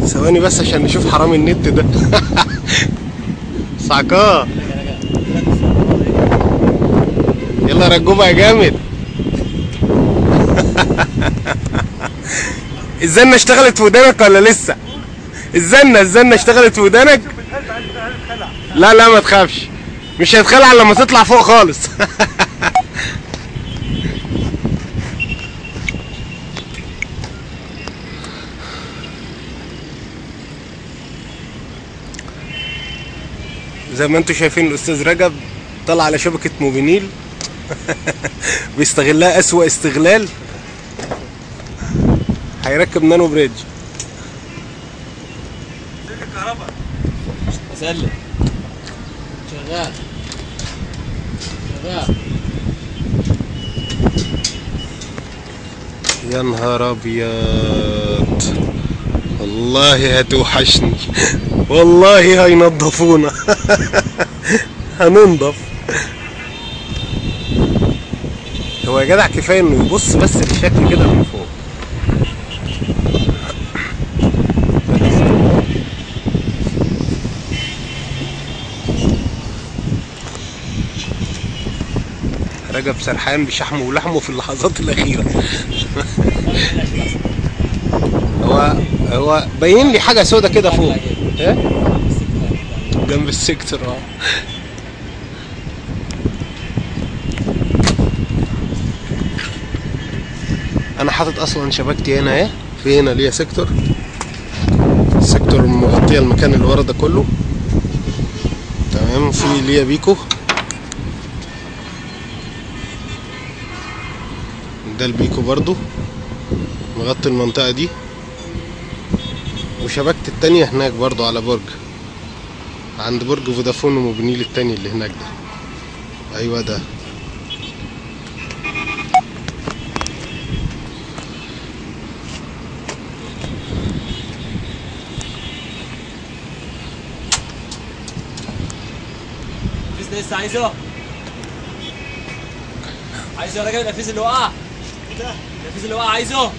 ثواني بس عشان نشوف حرام النت ده صعقاه يلا رجوبة يا جامد الزنة اشتغلت في ودانك ولا لسه؟ الزنة الزنة اشتغلت في ودانك؟ لا لا ما تخافش مش هيتخلع لما تطلع فوق خالص زي ما انتم شايفين الاستاذ رجب طلع على شبكة موبينيل بيستغلها اسوأ استغلال هيركب نانو بريدج سلم شغال شغال يا نهار ابيض والله هتوحشني والله هينضفونا هننضف هو يا جدع كفايه انه يبص بس للشكل كده من فوق رجب سرحان بشحمه ولحمه في اللحظات الاخيره هو هو باين لي حاجه سودا كده فوق ايه جنب السيكتور اه انا حاطط اصلا شبكتي هنا اهي في هنا ليا سيكتور السيكتور مغطيه المكان اللي ورا ده كله تمام في ليا بيكو ده البيكو برضو مغطي المنطقة دي وشبكت التانية هناك برضو على برج عند برج فودافون وموبينيل التاني اللي هناك ده ايوه ده النفيذ ده لسه عايزه عايزه يا راجل النفيذ اللي وقع النفيذ اللي وقع عايزه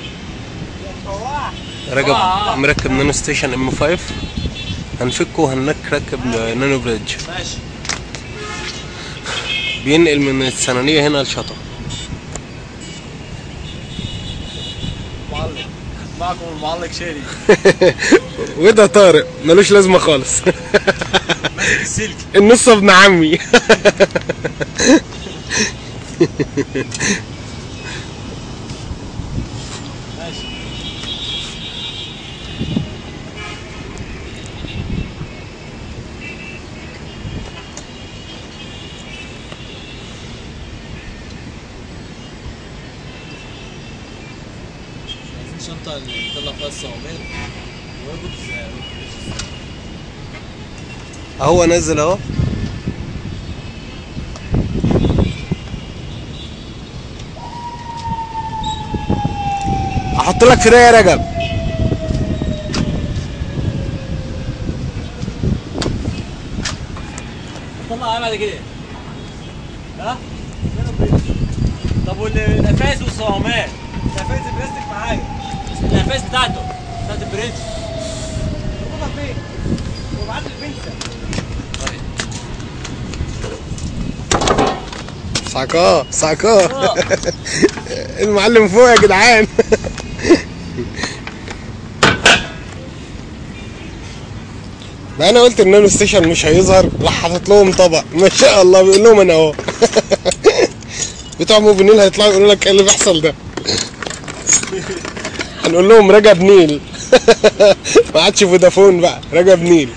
رجب آه. مركب نانو ستيشن ام 5 هنفكه وهنك ركب نانو بريدج ماشي بينقل من السنانية هنا لشطا معلق معكم المعلق شيري وده طارق ملوش لازمة خالص ماسك السلك النص ابن عمي ماشي عايزين شنطة اللي بيطلع فيها الصواميل ويربط اهو نزل اهو احط لك في ده يا رجب طلع ايه بعد كده؟ ها؟ طب والنفاس والصوامات نفاس البلاستيك معايا النفاس بتاعته بتاعت البريدج تاخدها فين؟ وابعت لي البنسة صعقاه صعقاه المعلم فوق يا جدعان ما انا قلت النانو ستيشن مش هيظهر راح حاطط لهم طبق ما شاء الله بيقول لهم انا اهو بتوع موبينيل هيطلعوا يقولوا لك ايه اللي بيحصل ده هنقول لهم رجب نيل ما عادش فودافون بقى رجب نيل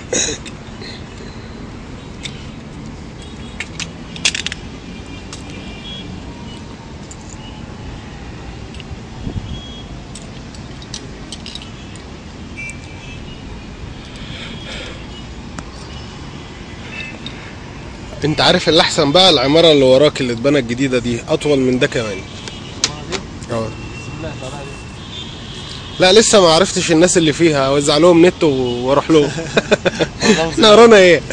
انت عارف اللي احسن بقى العماره اللي وراك اللي اتبنت الجديده دي اطول من ده كمان اه لا لسه ما عرفتش الناس اللي فيها اوزع لهم نت و- واروح لهم احنا ورانا ايه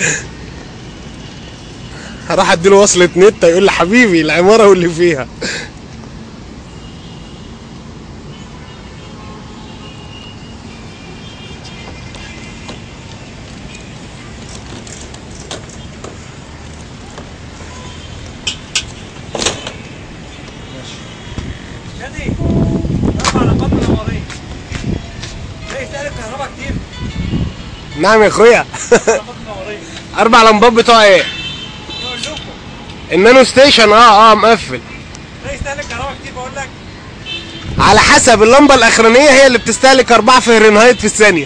هروح اديله وصلة نت يقول لي حبيبي العمارة واللي فيها نعم يا اخويا اربع لمبات بتوع ايه النانو ستيشن اه اه مقفل ده يستهلك كهرباء كتير بقول لك على حسب اللمبه الاخرانيه هي اللي بتستهلك 4 فهرنهايت في الثانيه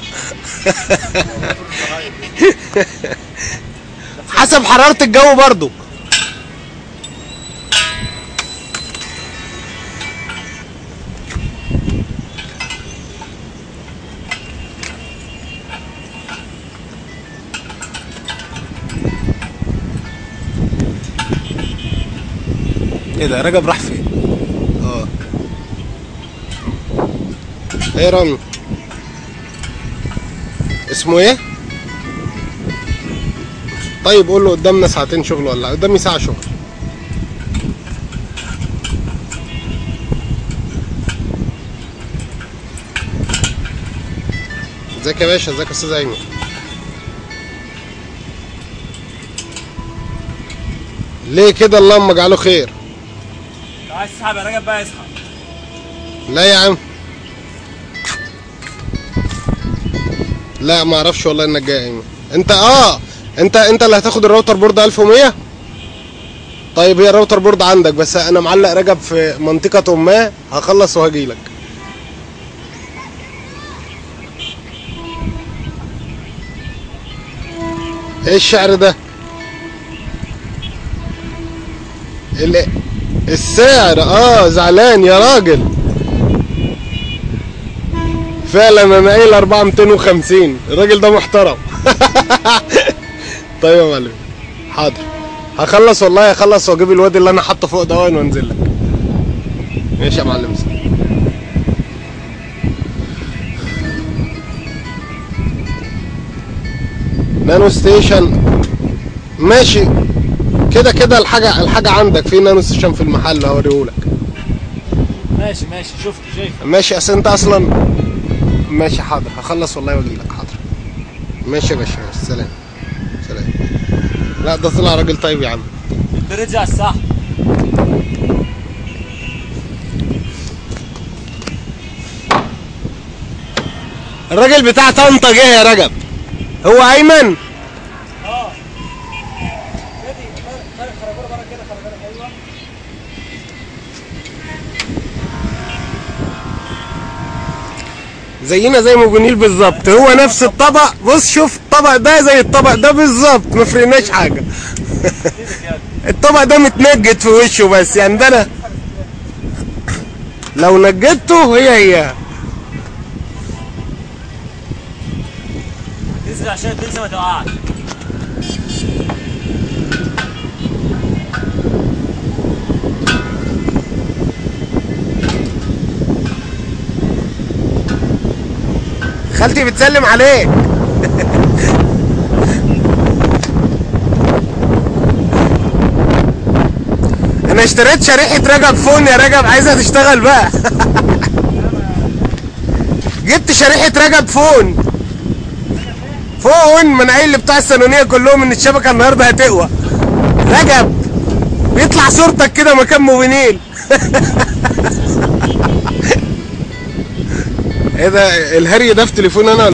حسب حراره الجو برضو ايه ده رجب راح فين اه ايه رامي اسمه ايه طيب قول له قدامنا ساعتين شغل ولا قدامي ساعة شغل ازيك يا باشا ازيك يا استاذ ايمن ليه كده اللهم اجعله خير لو عايز تسحب يا رجب بقى اسحب لا يا عم لا ما اعرفش والله انك جاي يا ايمن انت اه انت انت اللي هتاخد الراوتر بورد 1100 طيب هي الراوتر بورد عندك بس انا معلق رجب في منطقة ما هخلص وهجيلك ايه الشعر ده ال- السعر اه زعلان يا راجل فعلا انا قايل 4 250 الراجل ده محترم طيب يا معلم حاضر هخلص والله هخلص واجيب الواد اللي انا حاطه فوق ده وانزل لك ماشي يا معلم نانو ستيشن ماشي كده كده الحاجه الحاجه عندك في نانو ستيشن في المحل هوريهولك ماشي ماشي شفت شايف ماشي اصل انت اصلا ماشي حاضر هخلص والله واجي لك حاضر ماشي يا باشا ماشي. سلام سلام لا ده طلع راجل طيب يا عم البريدج على الساحه الراجل بتاع طنطا جه يا رجب هو ايمن اه ادي خرج خرجوره بره كده خرجوره ايوه زينا زي موبينيل بالظبط هو نفس الطبق بص شوف الطبق ده زي الطبق ده بالظبط ما فرقناش حاجه ايدك يا الطبق ده متنجد في وشه بس يعني ده انا لو نجدته هي هي تنزل عشان تنزل ما تقعش خالتي بتسلم عليك انا اشتريت شريحة رجب فون يا رجب عايزها تشتغل بقى جبت شريحة رجب فون فون من اللي بتاع السنونية كلهم ان الشبكة النهاردة هتقوى رجب بيطلع صورتك كده مكان موبينيل ايه ده الهري ده في تليفون انا